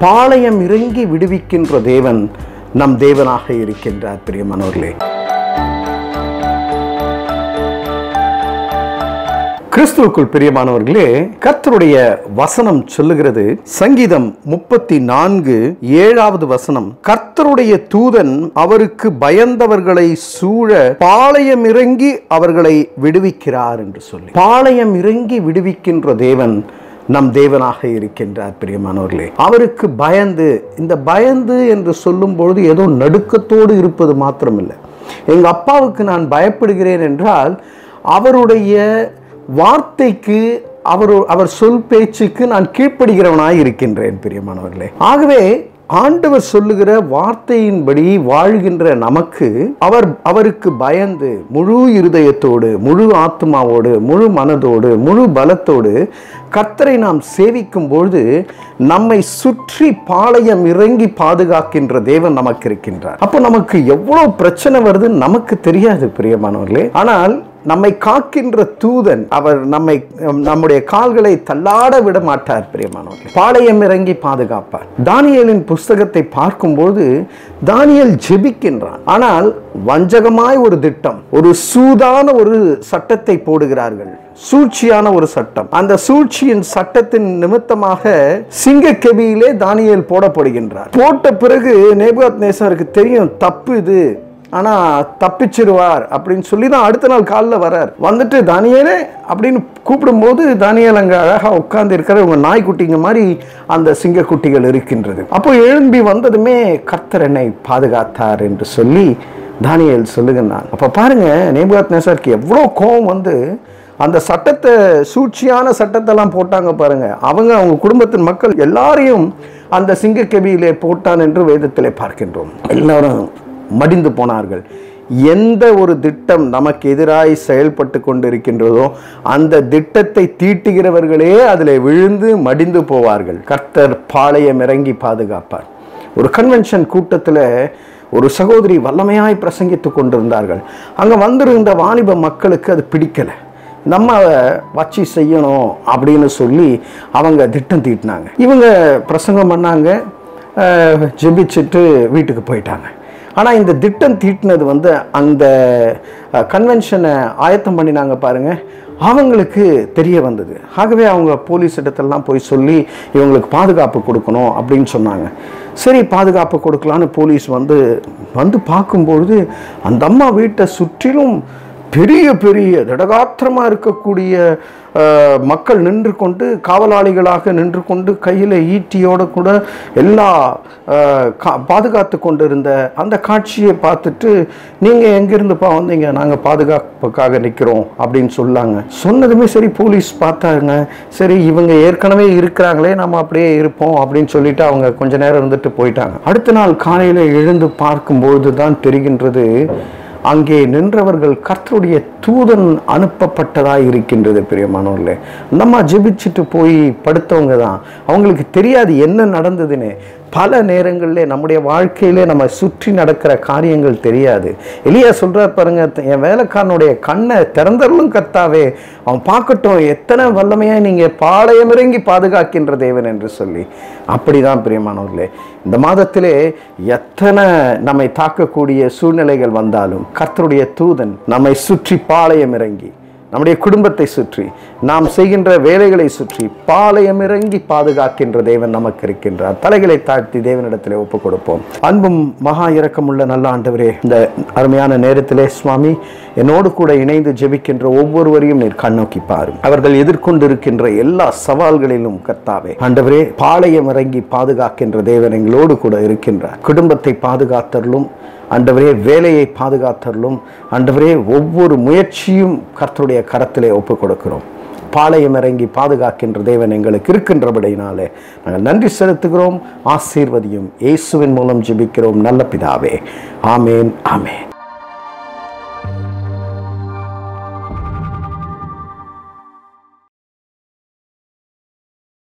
பாளையம் இறங்கி விடுவிக்கின்ற தேவன் நம் தேவனாக இருக்கின்றார் பிரியமானவர்களே கிறிஸ்துவுக்குள் பிரியமானவர்களே கர்த்தருடைய வசனம் சொல்லுகிறது சங்கீதம் முப்பத்தி நான்கு ஏழாவது வசனம் கர்த்தருடைய தூதன் அவருக்கு பயந்தவர்களை சூழ பாளையம் இறங்கி அவர்களை விடுவிக்கிறார் என்று சொல்லி பாளையம் இறங்கி விடுவிக்கின்ற தேவன் நம் தேவனாக இருக்கின்றார் பிரியமானவர்களே அவருக்கு பயந்து இந்த பயந்து என்று சொல்லும் பொழுது ஏதோ நடுக்கத்தோடு இருப்பது மாத்திரமில்லை எங்க அப்பாவுக்கு நான் பயப்படுகிறேன் என்றால் அவருடைய வார்த்தைக்கு அவர் அவர் சொல் பேச்சுக்கு நான் கீழ்ப்படுகிறவனாய் இருக்கின்றேன் பிரியமானவர்களே ஆகவே ஆண்டவர் சொல்லுகிற வார்த்தையின்படி வாழ்கின்ற நமக்கு அவர் அவருக்கு பயந்து முழு இருதயத்தோடு முழு ஆத்மாவோடு முழு மனதோடு முழு பலத்தோடு கர்த்தரை நாம் சேவிக்கும் பொழுது நம்மை சுற்றி பாளையம் இறங்கி பாதுகாக்கின்ற தேவன் நமக்கு இருக்கின்றார் அப்போ நமக்கு எவ்வளவு பிரச்சனை வருது நமக்கு தெரியாது பிரியமானவர்களே ஆனால் நம்மை காக்கின்ற தூதன் அவர் நம்மை நம்முடைய கால்களை தள்ளாட விட மாட்டார் பிரியமானவர்களே பாளையம் இறங்கி பாதுகாப்பார் தானியேலின் புஸ்தகத்தை பார்க்கும்போது தானியேல் ஜெபிக்கின்றான் ஆனால் வஞ்சகமாய் ஒரு திட்டம் ஒரு சூதான ஒரு சட்டத்தை போடுகிறார்கள் சூழ்ச்சியான ஒரு சட்டம் அந்த சூழ்ச்சியின் சட்டத்தின் நிமித்தமாக சிங்கக்கெபியிலே தானியேல் போடப்படுகின்றார் போட்ட பிறகு நேபுகாத் நேசருக்கு தெரியும் தப்பு இது ஆனா தப்பிச்சிருவார் அப்படின்னு சொல்லி தான் அடுத்த நாள் காலில் வரார் வந்துட்டு தானியேலே அப்படின்னு கூப்பிடும்போது தானியேல் அங்க அழகா உட்கார்ந்து இருக்கிற உங்க நாய்க்குட்டிங்க மாதிரி அந்த சிங்கக்குட்டிகள் இருக்கின்றது அப்போ எழும்பி வந்ததுமே கர்த்தர் என்னை பாதுகாத்தார் என்று சொல்லி தானியேல் சொல்லுகிறான் அப்ப பாருங்க நேபுகாத் நேசருக்கு எவ்வளோ கோபம் வந்து அந்த சட்டத்தை சூழ்ச்சியான சட்டத்தெல்லாம் போட்டாங்க பாருங்க அவங்க அவங்க குடும்பத்தின் மக்கள் எல்லாரையும் அந்த சிங்கக்கெபியிலே போட்டான் என்று வேதத்திலே பார்க்கின்றோம் எல்லாரும் மடிந்து போனார்கள் எந்த ஒரு திட்டம் நமக்கு எதிராய் செயல்பட்டு கொண்டிருக்கின்றதோ அந்த திட்டத்தை தீட்டுகிறவர்களே அதில் விழுந்து மடிந்து போவார்கள் கர்த்தர் பாளையம் இறங்கி பாதுகாப்பார் ஒரு கன்வென்ஷன் கூட்டத்தில் ஒரு சகோதரி வல்லமையாய் பிரசங்கித்து கொண்டிருந்தார்கள் அங்கே வந்திருந்த வாலிப மக்களுக்கு அது பிடிக்கலை நம்ம வச்சு செய்யணும் அப்படின்னு சொல்லி அவங்க திட்டம் தீட்டினாங்க இவங்க பிரசங்கம் பண்ணாங்க அஹ், ஜெபிச்சுட்டு வீட்டுக்கு போயிட்டாங்க ஆனால் இந்த திட்டம் தீட்டினது வந்து அந்த கன்வென்ஷனை ஆயத்தம் பண்ணினாங்க பாருங்க அவங்களுக்கு தெரிய வந்தது ஆகவே அவங்க போலீஸ் இடத்துலலாம் போய் சொல்லி இவங்களுக்கு பாதுகாப்பு கொடுக்கணும் அப்படின்னு சொன்னாங்க சரி பாதுகாப்பு கொடுக்கலான்னு போலீஸ் வந்து வந்து பார்க்கும்பொழுது அந்த அம்மா வீட்டை சுற்றிலும் பெரிய பெரிய திடகாத்திரமாக இருக்கக்கூடிய அஹ், மக்கள் நின்று கொண்டு காவலாளிகளாக நின்று கொண்டு கையில் ஈட்டியோட கூட எல்லா அஹ், கா பாதுகாத்து கொண்டிருந்த அந்த காட்சியை பார்த்துட்டு நீங்கள் எங்கேருந்துப்பா வந்தீங்க நாங்கள் பாதுகாப்புக்காக நிற்கிறோம் அப்படின்னு சொல்லாங்க சொன்னதுமே சரி போலீஸ் பார்த்தாங்க சரி இவங்க ஏற்கனவே இருக்கிறாங்களே நம்ம அப்படியே இருப்போம் அப்படின்னு சொல்லிட்டு அவங்க கொஞ்ச நேரம் இருந்துட்டு போயிட்டாங்க அடுத்த நாள் காலையில் எழுந்து பார்க்கும்பொழுது தான் தெரிகின்றது அங்கே நின்றவர்கள் கர்த்தருடைய தூதன் அனுப்பப்பட்டதாக இருக்கின்றது பிரியமானவர்களே நம்ம ஜெபிச்சுட்டு போய் படுத்தவங்க தான் அவங்களுக்கு தெரியாது என்ன நடந்ததுன்னு பல நேரங்களில் நம்முடைய வாழ்க்கையிலே நம்ம சுற்றி நடக்கிற காரியங்கள் தெரியாது எலியா சொல்றார் பாருங்க என் வேலைக்காரனுடைய கண்ணை திறந்தரலும் கத்தாவே அவன் பார்க்கட்டும் எத்தனை வல்லமையாக நீங்கள் பாளையம் இறங்கி பாதுகாக்கின்ற தேவன் என்று சொல்லி அப்படிதான் பிரியமானவர்களே இந்த மாதத்திலே எத்தனை நம்மை தாக்கக்கூடிய சூழ்நிலைகள் வந்தாலும் கர்த்தருடைய தூதன் நம்மை சுற்றி பாளையம் இறங்கி நம்முடைய குடும்பத்தை சுற்றி நாம் செய்கின்ற வேலைகளை சுற்றி பாளையம் இறங்கி பாதுகாக்கின்ற தேவன் நமக்கு இருக்கின்றார் தலைகளை தாழ்த்தி தேவனிடத்திலே ஒப்புக் கொடுப்போம் அன்பும் மகா இரக்கமுள்ள நல்ல ஆண்டவரே இந்த அருமையான நேரத்திலே சுவாமி என்னோடு கூட இணைந்து ஜெபிக்கின்ற ஒவ்வொருவரையும் நீர் கண்ணோக்கி பாரும் அவர்கள் எதிர்கொண்டிருக்கின்ற எல்லா சவால்களிலும் கர்த்தாவே ஆண்டவரே பாளையம் இறங்கி பாதுகாக்கின்ற தேவன் எங்களோடு கூட இருக்கின்றார் குடும்பத்தை பாதுகாத்தருளும் ஆண்டவரே வேலையை பாதுகாத்தருளும் ஆண்டவரே ஒவ்வொரு முயற்சியும் கர்த்தருடைய கரத்திலே ஒப்புக் கொடுக்கிறோம் பாளையம் இறங்கி பாதுகாக்கின்ற தேவன் எங்களுக்கு இருக்கின்றபடியினாலே நாங்கள் நன்றி செலுத்துகிறோம் ஆசீர்வதியும் இயேசுவின் மூலம் ஜெபிக்கிறோம் நல்ல பிதாவே ஆமேன் ஆமேன்